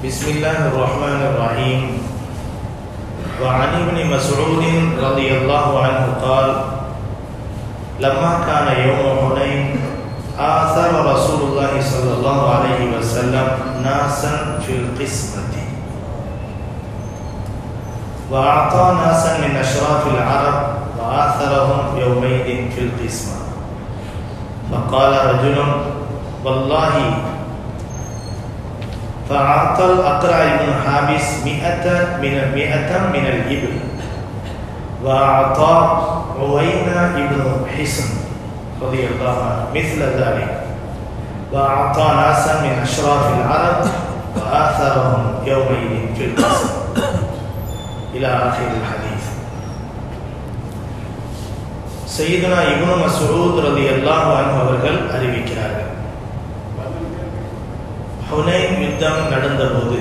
بسم الله الرحمن الرحيم وعن ابن مسعود رضي الله عنه قال لما كان يوم حنين آثر رسول الله صلى الله عليه وسلم ناسا في القسمة وأعطى ناسا من أشراف العرب وآثرهم يومئذ في القسمة فقال رجل والله فأعطى الأقرع بن حابس مئة من مئة من الإبل وأعطى عوينة بن حسن رضي الله عنه مثل ذلك وأعطى ناسا من أشراف العرب وآثرهم يومئذ في القسم إلى آخر الحديث சையதுனா இப்னு மசூத் ரலியல்லாஹு அன்ஹு அவர்கள் அறிவிக்கிறார்கள் ஹுனைன் யுத்தம் நடந்தபோது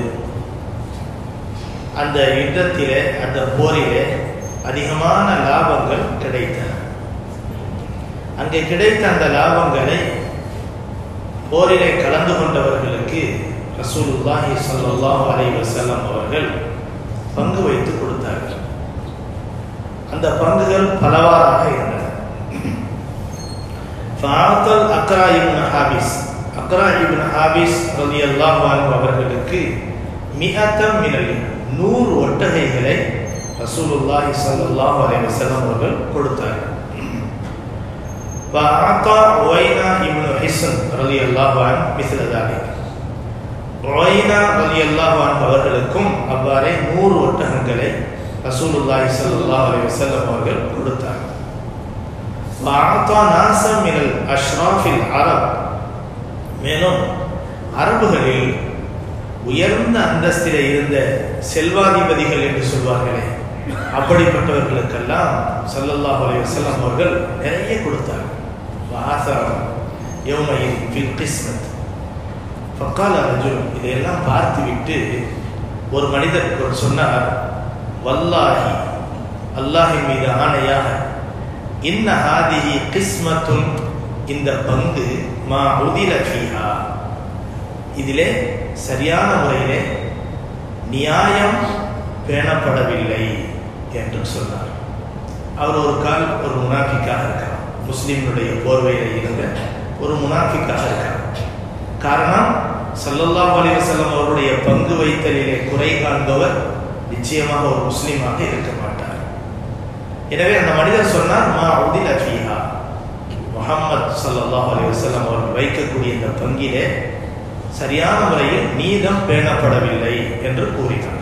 அந்த யுத்தத்திலே அந்த போரிலே அதிகமான லாபங்கள் கிடைத்தன அங்கே கிடைத்த அந்த லாபங்களை போரிலே கலந்து கொண்டவர்களுக்கு ரசூலுல்லாஹி ஸல்லல்லாஹு அலைஹி வஸல்லம் அவர்கள் பங்கு வைத்து கொடுத்தார்கள் அந்த பங்குகள் பலவாறாக இருந்தன ஃபாத்தல் Aqra ibn Habis Aqra ibn Habis ரலியல்லாஹு அன்ஹு அவர்களுக்கு மிஹத்தம் மினல் நூறு ஒட்டகைகளை ரசூலுல்லாஹி ஸல்லல்லாஹு அலைஹி வஸல்லம் அவர்கள் கொடுத்தார்கள் وأعطى عوينة ابن حسن رضي الله عنه مثل ذلك ஒய்னா ரலி அல்லாஹ் அவர்களுக்கும் அவ்வாறே நூறு ஒட்டகங்களை ரசூலுல்லாஹி ஸல்லல்லாஹு அலைஹி வஸல்லம் அவர்கள் கொடுத்தார் வஅதா நாசம் மினல் அஷ்ராஃபில் அரப் மேலும் அரபுகளில் உயர்ந்த அந்தஸ்திலே இருந்த செல்வாதிபதிகள் என்று சொல்வார்களே அப்படிப்பட்டவர்களுக்கெல்லாம் சல்லல்லாஹு அலைஹி வஸல்லம் அவர்கள் நிறைய கொடுத்தார்கள் வாசரம் யௌமையின் ஃபில் கிஸ்மத் ஃபக்கால ரஜுல் இதையெல்லாம் பார்த்துவிட்டு ஒரு மனிதர் ஒரு சொன்னார் வல்லாஹி அல்லாஹின் மீது ஆணையாக இன்ன ஹாதிஹி கிஸ்மத்துன் இந்த பங்கு மா உதில ஃபீஹா இதிலே சரியான முறையிலே நியாயம் பேணப்படவில்லை என்று சொன்னார் அவர் ஒரு கால் ஒரு முனாஃபிக்காக இருக்கார் முஸ்லிம்களுடைய போர்வையில் இருந்த ஒரு முனாஃபிக்காக இருக்கார் காரணம் சல்லல்லாஹு அலைஹி வஸல்லம் அவருடைய பங்கு வைத்தலிலே குறை காண்பவர் நிச்சயமாக ஒரு முஸ்லீமாக இருக்க மாட்டார் எனவே அந்த மனிதர் சொன்னார் மா உதில ஃபீஹா முஹம்மத் சல்லல்லாஹு அலைஹி வஸல்லம் அவர்கள் வைக்கக்கூடிய இந்த பங்கிலே சரியான முறையில் நீதம் பேணப்படவில்லை என்று கூறினார்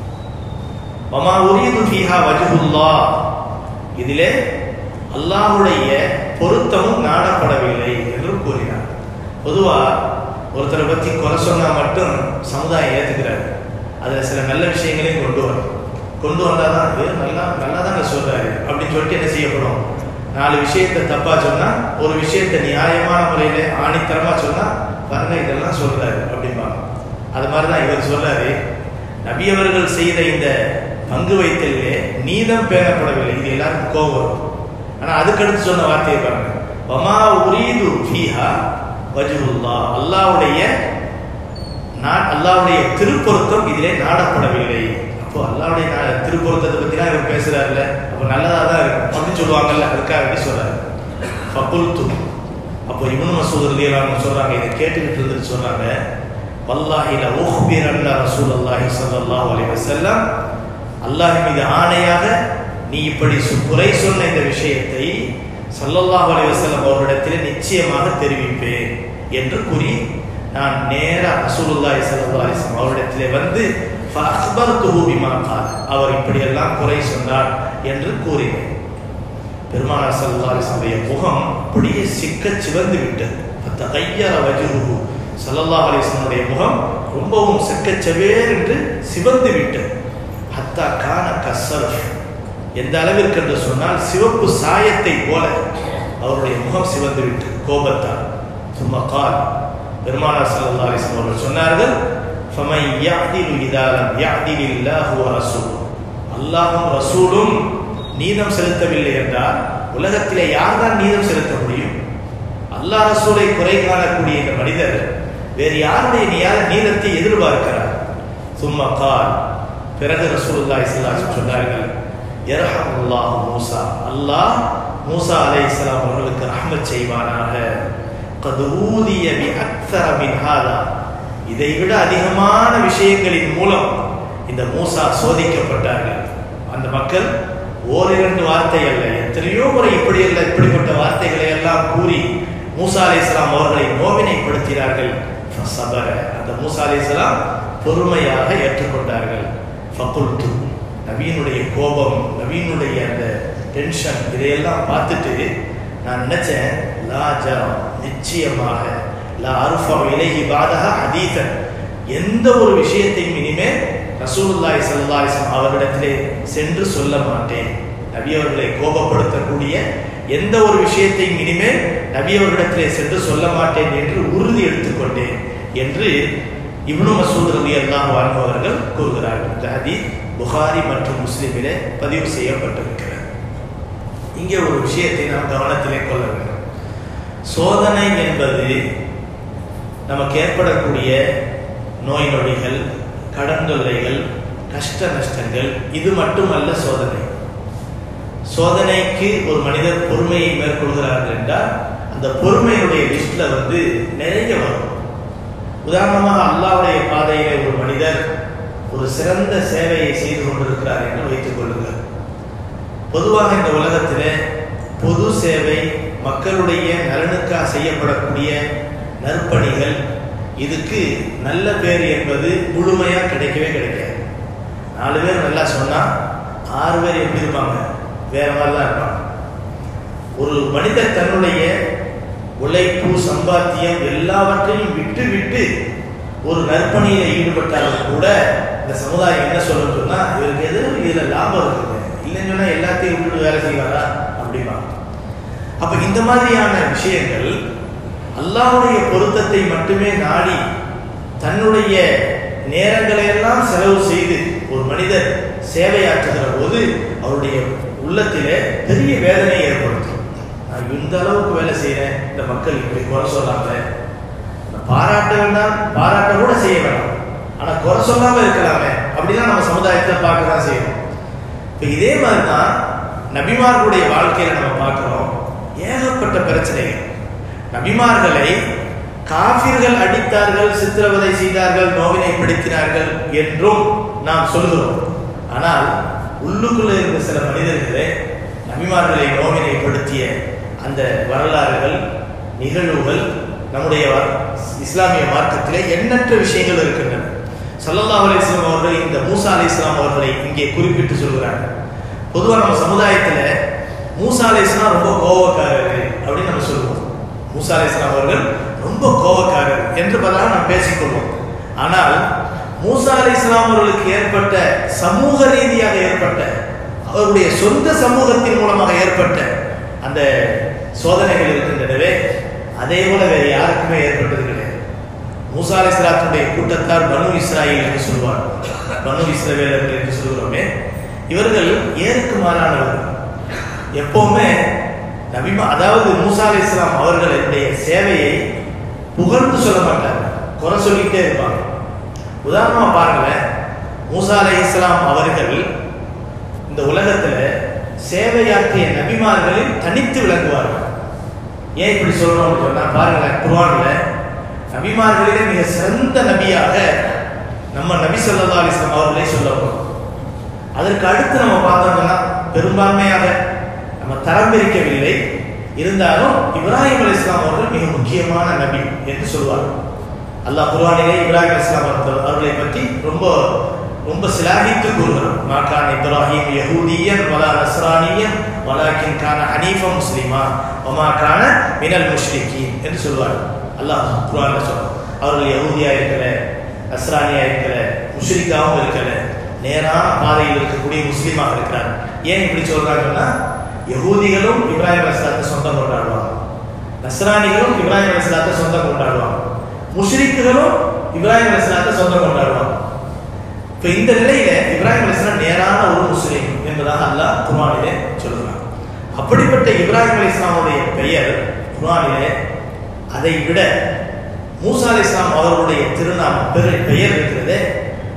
வமா உரீது ஃபீஹா வஜ்ஹுல்லா இதிலே அல்லாஹ்வுடைய பொருத்தமும் நாடப்படவில்லை என்று கூறினார் பொதுவா ஒருத்தரை பத்தி குறை சொன்னா மட்டும் சமுதாயம் ஏத்துக்கிறாரு அதுல சில நல்ல விஷயங்களையும் கொண்டு வரும் கொண்டு வந்தாதான் அது நல்லா நல்லா தாங்க சொல்றாரு அப்படின்னு சொல்லிட்டு என்ன செய்யப்படும் நாலு விஷயத்தை தப்பா சொன்னா ஒரு விஷயத்தை நியாயமான முறையில ஆணித்தரமா சொன்னா பாருங்க இதெல்லாம் சொல்றாரு அப்படிம்பாங்க அது மாதிரிதான் இவர் சொல்றாரு நபி அவர்கள் செய்த இந்த பங்கு வைத்தலிலே நீதம் பேணப்படவில்லை இது எல்லாருக்கும் கோபம் வரும் ஆனா அதுக்கடுத்து சொன்ன வார்த்தையை பாருங்க வமா உரீது ஃபீஹா வஜுல்லா அல்லாவுடைய அல்லாவுடைய திருப்பொருத்தம் இதிலே நாடப்படவில்லை அப்போ அல்லாவுடைய திருப்பொருத்தத்தை பத்திலாம் இவர் பேசுறாருல்ல அப்போ நல்லதா தான் இருக்கும் அப்படின்னு சொல்லுவாங்கல்ல அதுக்காக வேண்டி சொல்றாரு ஃபகுல்து அப்போ இவனு மசூத் ரலியல்லாஹு சொல்றாங்க இதை கேட்டுக்கிட்டு இருந்துட்டு சொல்றாங்க வல்லாஹில உஹ்பிரன்ன ரசூலுல்லாஹி ஸல்லல்லாஹு அலைஹி வஸல்லம் அல்லாஹ் மீது ஆணையாக நீ இப்படி குறை சொன்ன இந்த விஷயத்தை சல்லல்லாஹு அலைஹி வஸல்லம் அவரிடத்திலே நிச்சயமாக தெரிவிப்பேன் என்று கூறி நான் நேரா ரசூலுல்லாஹி ஸல்லல்லாஹு அலைஹி வஸல்லம் அவரிடத்திலே வந்து ஃபஅக்பர்துஹு பிமா கால் அவர் இப்படியெல்லாம் குறை சொன்னார் என்று கூறினேன் பெருமானார் ஸல்லல்லாஹு அலைஹி வஸல்லம் முகம் அப்படியே சிக்க சிவந்து விட்டது ஃபதகையர வஜ்ஹுஹு ஸல்லல்லாஹு அலைஹி வஸல்லம் முகம் ரொம்பவும் செக்கச்சவேர் என்று சிவந்து விட்டது ஹத்தா கான கஸ்ஸரஃப் எந்த அளவிற்கு என்று சொன்னால் சிவப்பு சாயத்தை போல அவருடைய முகம் சிவந்து விட்டு கோபத்தால் சும்மா கால் பெருமானார் சல்லா அலிஸ்லாம் அவர்கள் சொன்னார்கள் ஃபமை யாதிலு இதாலம் யாதிலில்லாஹு ரசூல் அல்லாஹும் ரசூலும் நீதம் செலுத்தவில்லை என்றால் உலகத்திலே யார்தான் நீதம் செலுத்த முடியும் அல்லாஹ் ரசூலை குறை காணக்கூடிய இந்த மனிதர் வேறு யாருடைய நீ- நீதத்தை எதிர்பார்க்கிறார் சும்மா கால் பிறகு ரசூலுல்லாஹி ஸல்லல்லாஹு அலைஹி சொன்னார்கள் யர்ஹமுல்லாஹு மூசா அல்லாஹ் மூசா அலைஹிஸ்ஸலாம் அவர்களுக்கு ரஹ்மத் செய்வானாக قد ஊதிய பி அக்ஸர மின் ஹாதா இதை விட அதிகமான விஷயங்களின் மூலம் இந்த மூசா சோதிக்கப்பட்டார்கள் அந்த மக்கள் ஓரிரண்டு வார்த்தை அல்ல எத்தனையோ முறை இப்படி அல்ல இப்படிப்பட்ட வார்த்தைகளை எல்லாம் கூறி மூசா அலை இஸ்லாம் அவர்களை நோவினைப்படுத்தினார்கள் ஃபஸபர. அந்த மூசா அலை இஸ்லாம் பொறுமையாக ஏற்றுக்கொண்டார்கள் ஃபகுல்து நவீனுடைய கோபம் நவீனுடைய அந்த டென்ஷன் இதையெல்லாம் பார்த்துட்டு நான் நினைச்சேன் லா ஜரம் நிச்சயமாக லா அருஃபா இலைஹி பாதஹா ஹதீதன் எந்த ஒரு விஷயத்தையும் இனிமேல் ரசூலுல்லாஹி ஸல்லல்லாஹு அலைஹி வஸல்லம் அவர்களிடத்திலே சென்று சொல்ல மாட்டேன் நபி அவர்களை கோபப்படுத்தக்கூடிய எந்த ஒரு விஷயத்தையும் இனிமேல் நபி அவர்களிடத்திலே சென்று சொல்ல மாட்டேன் என்று உறுதி எடுத்துக்கொண்டேன் என்று இப்னு மசூத் ரலியல்லாஹு அன்ஹு அவர்கள் கூறுகிறார்கள் இந்த ஹதீஸ் புகாரி மற்றும் முஸ்லிமிலே பதிவு செய்யப்பட்டிருக்கிறது இங்கே ஒரு விஷயத்தை நாம் கவனத்திலே கொள்ள வேண்டும் சோதனை என்பது நமக்கு ஏற்படக்கூடிய நோய் நொடிகள் கடன் தொல்லைகள் கஷ்ட நஷ்டங்கள் இது மட்டுமல்ல சோதனை சோதனைக்கு ஒரு மனிதர் பொறுமையை மேற்கொள்கிறார்கள் என்றால் அந்த பொறுமையுடைய லிஸ்ட்ல வந்து நிறைய வரும் உதாரணமாக அல்லாவுடைய பாதையிலே ஒரு மனிதர் ஒரு சிறந்த சேவையை செய்து கொண்டிருக்கிறார் என்று வைத்துக் கொள்ளுங்கள் பொதுவாக இந்த உலகத்திலே பொது சேவை மக்களுடைய நலனுக்காக செய்யப்படக்கூடிய நற்பணிகள் இதுக்கு நல்ல பேர் என்பது முழுமையா கிடைக்கவே கிடைக்காது நாலு பேர் நல்லா சொன்னா ஆறு பேர் எப்படி இருப்பாங்க வேற மாதிரி தான் இருப்பாங்க ஒரு மனிதர் தன்னுடைய உழைப்பு சம்பாத்தியம் எல்லாவற்றையும் விட்டு விட்டு ஒரு நற்பணியில ஈடுபட்டாலும் கூட இந்த சமுதாயம் என்ன சொல்லும் சொன்னா இவருக்கு எது இதுல லாபம் இருக்குது இல்லைன்னு சொன்னா எல்லாத்தையும் விட்டுட்டு வேலை செய்வாரா அப்படிமா அப்ப இந்த மாதிரியான விஷயங்கள் அல்லாஹ்வுடைய பொருத்தத்தை மட்டுமே நாடி தன்னுடைய நேரங்களை எல்லாம் செலவு செய்து ஒரு மனிதர் சேவையாற்றுகிற போது அவருடைய உள்ளத்திலே பெரிய வேதனை ஏற்படுத்தும் நான் இந்த அளவுக்கு வேலை செய்யறேன் இந்த மக்கள் இப்படி குறை சொல்லாம நான் பாராட்ட வேண்டாம் பாராட்ட கூட செய்ய வேண்டாம் ஆனா குறை சொல்லாம இருக்கலாமே அப்படிதான் நம்ம சமுதாயத்தை பார்க்க தான் செய்யணும் இப்போ இதே மாதிரி தான் நபிமார்களுடைய வாழ்க்கையில நம்ம பார்க்கிறோம் ஏகப்பட்ட பிரச்சனைகள் நபிமார்களை காபிர்கள் அடித்தார்கள் சித்திரவதை செய்தார்கள் நோவினைப்படுத்தினார்கள் என்றும் நாம் சொல்கிறோம் ஆனால் உள்ளுக்குள்ள இருந்த சில மனிதர்களே நபிமார்களை நோவினைப்படுத்திய அந்த வரலாறுகள் நிகழ்வுகள் நம்முடைய வ- இஸ்லாமிய மார்க்கத்திலே எண்ணற்ற விஷயங்கள் இருக்கின்றன சல்லல்லாஹு அலைஹி வஸல்லம் அவர்கள் இந்த மூசா அலைஹிஸ்ஸலாம் அவர்களை இங்கே குறிப்பிட்டு சொல்கிறாங்க பொதுவாக நம்ம சமுதாயத்துல மூசா அலைஹிஸ்ஸலாம் ரொம்ப கோபக்காரர் அப்படின்னு நம்ம சொல்லுவோம் மூசா அலைஹிஸ்ஸலாம் அவர்கள் ரொம்ப கோபக்காரர் என்று பதிலாக நாம் பேசிக்கொள்வோம் ஆனால் மூசா அலைஹிஸ்ஸலாம் அவர்களுக்கு ஏற்பட்ட சமூக ரீதியாக ஏற்பட்ட அவருடைய சொந்த சமூகத்தின் மூலமாக ஏற்பட்ட அந்த சோதனைகள் இருக்கின்றனவே அதே போல வேறு யாருக்குமே ஏற்பட்டது கிடையாது மூசா அலைஹிஸ்ஸலாத்துடைய கூட்டத்தார் பனு இஸ்ராயில் என்று சொல்வார் பனு இஸ்ரவேலர்கள் என்று சொல்கிறோமே இவர்கள் ஏருக்கு மாறானவர்கள் எப்பவுமே நபிமா அதாவது மூசா அலைஹிஸ்ஸலாம் அவர்களுடைய சேவையை புகழ்ந்து சொல்ல மாட்டாங்க குறை சொல்லிக்கிட்டே இருப்பாங்க உதாரணமா பாருங்களேன் மூசா அலைஹிஸ்ஸலாம் அவர்கள் இந்த உலகத்துல சேவையாற்றிய நபிமார்களில் தனித்து விளங்குவார்கள் ஏன் இப்படி சொல்றோம்னு சொன்னா பாருங்களேன் குர்ஆன்ல நபிமார்களிலே மிக சிறந்த நபியாக நம்ம நபி ஸல்லல்லாஹு அலைஹி வஸல்லம் அவர்களே சொல்லப்படும் அதற்கு அடுத்து நம்ம பார்த்தோம்னா பெரும்பான்மையாக நம்ம தரம் பிரிக்கவில்லை இருந்தாலும் இப்ராஹிம் அலைஹிஸ்ஸலாம் அவர்கள் மிக முக்கியமான நபி என்று சொல்வார் அல்லாஹ் குர்ஆனிலே இப்ராஹிம் அலைஹிஸ்ஸலாம் அவர்கள் அவர்களை பற்றி ரொம்ப ரொம்ப சிலாகித்து கூறுகிறார் மாகான் இப்ராஹிம் யஹூதியன் வலா நஸ்ரானியன் வலாக்கின் கான ஹனீஃப முஸ்லிமா வமா கான மினல் முஷ்ரிகீன் என்று சொல்வார் அல்லாஹ் குர்ஆன்ல சொல்றார் அவர்கள் யஹூதியா இருக்கல நஸ்ரானியா இருக்கல முஷ்ரிக்காவும் இருக்கல நேரான பாதையில் இருக்கக்கூடிய முஸ்லீமாக இருக்கிறார் ஏன் இப்படி சொல்றாங்கன்னா யகூதிகளும் இப்ராஹிம் அலிஸ்லாத்தை சொந்தம் கொண்டாடுவாங்க நஸ்ரானிகளும் இப்ராஹிம் அலிஸ்லாத்தை சொந்தம் கொண்டாடுவாங்க முஷ்ரிக்குகளும் இப்ராஹிம் அலிஸ்லாத்தை சொந்தம் கொண்டாடுவாங்க இப்ப இந்த நிலையில இப்ராஹிம் அலிஸ்லாம் நேரான ஒரு முஸ்லீம் என்பதாக அல்லாஹ் குர்ஆனிலே சொல்கிறான் அப்படிப்பட்ட இப்ராஹிம் அலிஸ்லாமுடைய பெயர் குர்ஆனிலே அதை விட மூசா அலிஸ்லாம் அவர்களுடைய திருநாமம் பெரு பெயர் இருக்கிறதே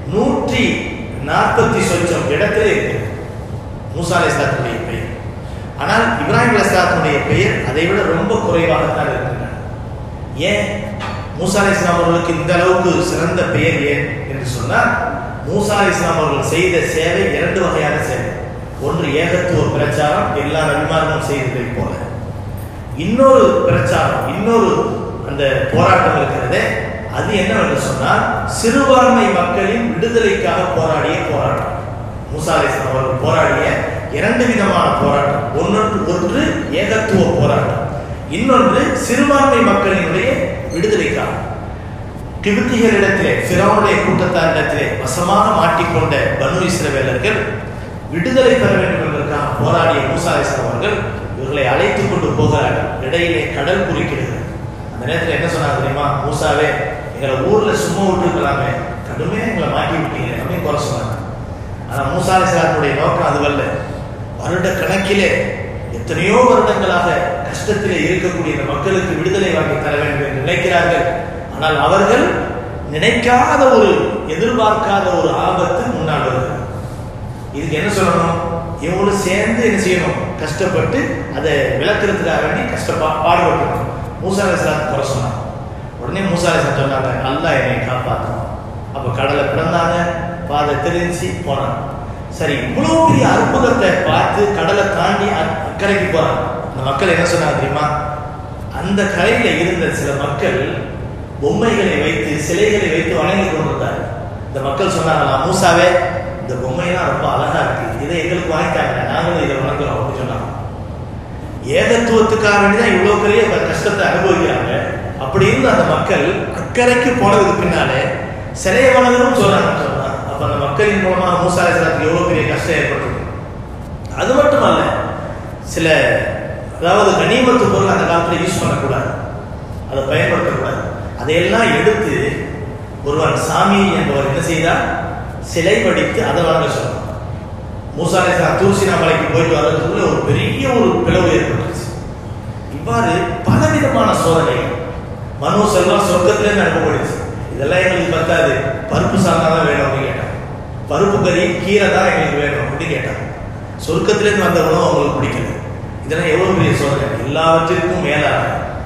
நூற்றி நாற்பத்தி சொச்சம் இடத்திலே இருக்கு மூசா அலைஹிஸ்ஸலாத்துடைய பெயர் ஆனால் இப்ராஹிம் அலைஹிஸ்ஸலாத்துடைய பெயர் அதை விட ரொம்ப குறைவாகத்தான் இருக்கின்றன ஏன் மூசா அலைஹிஸ்ஸலாம் அவர்களுக்கு இந்த அளவுக்கு சிறந்த பெயர் ஏன் என்று சொன்னால் மூசா அலைஹிஸ்ஸலாம் அவர்கள் செய்த சேவை இரண்டு வகையான சேவை ஒன்று ஏகத்துவ பிரச்சாரம் எல்லா நபிமார்களும் செய்ததை போல இன்னொரு பிரச்சாரம் இன்னொரு அந்த போராட்டம் இருக்கிறதே அது என்னவென்று சொன்னால் சிறுபான்மை மக்களின் விடுதலைக்காக போராடிய போராட்டம் மூசா அலைஹிஸ்ஸலாம் அவர்கள் போராடிய இரண்டு விதமான போராட்டம் ஒன்று ஒன்று ஏகத்துவ போராட்டம் இன்னொன்று சிறுபான்மை மக்களினுடைய விடுதலைக்காக கிபித்திகளிடத்திலே பிறவுடைய கூட்டத்தாரிடத்திலே வசமாக மாட்டிக்கொண்ட பனு இஸ்ரவேலர்கள் விடுதலை பெற வேண்டும் என்பதற்காக போராடிய மூசா அலைஹிஸ்ஸலாம் அவர்கள் இவர்களை அழைத்துக் கொண்டு போகிறார்கள் இடையிலே கடல் குறுக்கிறது அந்த நேரத்தில் என்ன சொன்னாங்க தெரியுமா மூசாவே எங்களை ஊர்ல சும்மா விட்டுருக்கலாமே கடுமையா எங்களை மாட்டி விட்டீங்க அப்படின்னு குறை சொன்னாங்க ஆனா மூசா அலைஹிஸ்ஸலாத்துடைய நோக்கம் அதுவல்ல வருட கணக்கிலே எத்தனையோ வருடங்களாக கஷ்டத்திலே இருக்கக்கூடிய இந்த மக்களுக்கு விடுதலை வாங்கி தர வேண்டும் என்று நினைக்கிறார்கள் ஆனால் அவர்கள் நினைக்காத ஒரு எதிர்பார்க்காத ஒரு ஆபத்து முன்னால் வருகிறது இதுக்கு என்ன சொல்லணும் இவங்களும் சேர்ந்து என்ன செய்யணும் கஷ்டப்பட்டு அதை விளக்குறதுக்காக வேண்டி கஷ்டப்பா பாடுபட்டு மூசா அலிஸ்லாத்து குறை சொன்னாங்க உடனே மூசா அலிஸ்லாம் சொன்னாங்க அல்லா என்னை காப்பாற்றணும் அப்போ கடலை பிறந்தாங்க பாதை தெரிஞ்சு போனாங்க சரி இவ்வளோ பெரிய அற்புதத்தை பார்த்து கடலை தாண்டி அ- அக்கறைக்கு போறாங்க அந்த மக்கள் என்ன சொன்னாங்க தெரியுமா அந்த கரையில இருந்த சில மக்கள் பொம்மைகளை வைத்து சிலைகளை வைத்து வணங்கி கொண்டிருந்தார் இந்த மக்கள் சொன்னாங்களா மூசாவே இந்த பொம்மையெல்லாம் ரொம்ப அழகா இருக்கு இதை எங்களுக்கு வாங்கிட்டாங்க நாங்களும் இதை வணங்குறோம் அப்படின்னு சொன்னாங்க ஏகத்துவத்துக்காக வேண்டிதான் இவ்வளவு பெரிய ஒரு கஷ்டத்தை அனுபவிக்கிறாங்க அப்படி இருந்த அந்த மக்கள் அக்கறைக்கு போனதுக்கு பின்னாலே சிலையை வணங்கணும்னு சொல்றாங்கன்னு சொன்னா அப்ப அந்த மக்களின் மூலமாக மூசா அலைஹிஸ்ஸலாத்துக்கு எவ்வளவு பெரிய கஷ்டம் ஏற்பட்டிருக்கு அது மட்டுமல்ல சில அதாவது கனிமத்து பொருள் அந்த காலத்துல யூஸ் பண்ணக்கூடாது அதை பயன்படுத்தக்கூடாது அதையெல்லாம் எடுத்து ஒருவன் சாமி என்பவர் என்ன செய்தார் சிலை வடித்து அதை வழங்க சொன்னார் மூசா அலைஹிஸ்ஸலாம் தூசினா மலைக்கு போயிட்டு வர்றதுக்குள்ள ஒரு பெரிய ஒரு பிளவு ஏற்பட்டுச்சு இவ்வாறு பலவிதமான சோதனைகள் மனு செல்வம் சொர்க்கத்திலேருந்து அனுப்பப்படுச்சு இதெல்லாம் எங்களுக்கு பத்தாது பருப்பு சாதம் தான் வேணும் அப்படின்னு கேட்டாங்க பருப்பு கறி கீரை தான் எங்களுக்கு வேணும் அப்படின்னு கேட்டாங்க சொர்க்கத்திலேருந்து வந்த உணவு அவங்களுக்கு பிடிக்கல இதெல்லாம் எவ்வளவு பெரிய சோதனை எல்லாவற்றிற்கும் மேலாக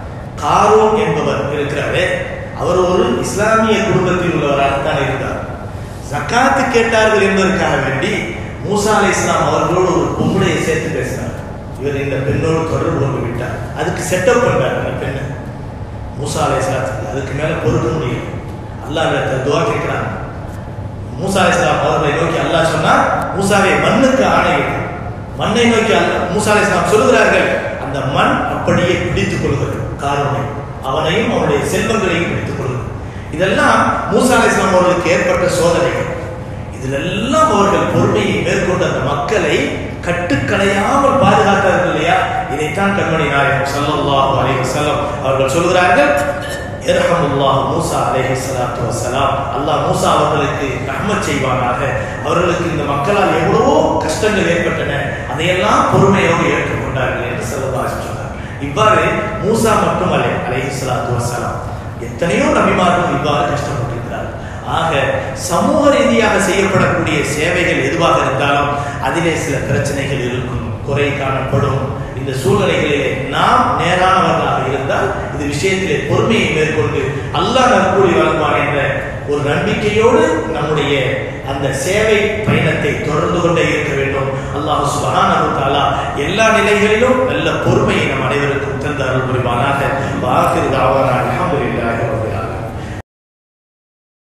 காரூன் என்பவர் இருக்கிறாரே அவர் ஒரு இஸ்லாமிய குடும்பத்தில் உள்ளவராகத்தான் இருந்தார் ஜக்காத்து கேட்டார்கள் என்பதற்காக வேண்டி மூசா அலை இஸ்லாம் அவர்களோடு ஒரு பொம்பளையை சேர்த்து பேசினார் இவர் இந்த பெண்ணோடு தொடர்பு கொண்டு விட்டார் அதுக்கு செட்டப் பண்ணார் அந்த பெண்ணை மூசா அலை இஸ்லாத்துக்கு அதுக்கு மேல பொறுக்க முடியல அல்லாஹ் துவா கேட்கிறாங்க மூசா அலை இஸ்லாம் அவர்களை நோக்கி அல்லாஹ் சொன்னா மூசாவை மண்ணுக்கு ஆணையிடு மண்ணை நோக்கி அல்லாஹ் மூசா அலை இஸ்லாம் சொல்கிறார்கள் அந்த மண் அப்படியே பிடித்துக் கொள்கிறது காரணம் அவனையும் அவனுடைய செல்வங்களையும் பிடித்துக் கொள்கிறது இதெல்லாம் மூசா அலை இஸ்லாம் அவர்களுக்கு ஏற்பட்ட சோதனைகள் இதிலெல்லாம் அவர்கள் பொறுமையை மேற்கொண்டு அந்த மக்களை கட்டுக்களையாமல் பாதுகாத்தார்கள் இல்லையா இதைத்தான் கண்மணி நாயகம் ஸல்லல்லாஹு அலைஹி வஸல்லம் அவர்கள் சொல்கிறார்கள் இரஹமுல்லாஹ் மூசா அலைஹி ஸலாத்து வஸலாம் அல்லாஹ் மூசா அவர்களுக்கு ரஹ்மத் செய்வானாக அவர்களுக்கு இந்த மக்களால் எவ்வளவோ கஷ்டங்கள் ஏற்பட்டன அதையெல்லாம் பொறுமையோடு ஏற்றுக்கொண்டார்கள் என்று ஸல்லல்லாஹு அலைஹி சொன்னார் இவ்வாறு மூசா மட்டுமல்ல அலைஹி ஸலாத்து வஸலாம் எத்தனையோ நபிமார்கள் இவ்வாறு கஷ்டப்பட்டிருக்கிறார்கள் ஆக சமூக ரீதியாக செய்யப்படக்கூடிய சேவைகள் எதுவாக இருந்தாலும் அதிலே சில பிரச்சனைகள் இருக்கும் குறை காணப்படும் இந்த சூழ்நிலைகளிலே நாம் நேரானவர்களாக இருந்தால் இது விஷயத்திலே பொறுமையை மேற்கொண்டு அல்லாஹ் நற்கூலி வழங்குவான் என்ற ஒரு நம்பிக்கையோடு நம்முடைய அந்த சேவை பயணத்தை தொடர்ந்து கொண்டே இருக்க வேண்டும் அல்லாஹ் சுபஹானஹு தஆலா எல்லா நிலைகளிலும் நல்ல பொறுமையை நம் அனைவருக்கும் தந்து அருள் புரிவானாக வாக்கிரு தாவானா அல்ஹம்துலில்லாஹி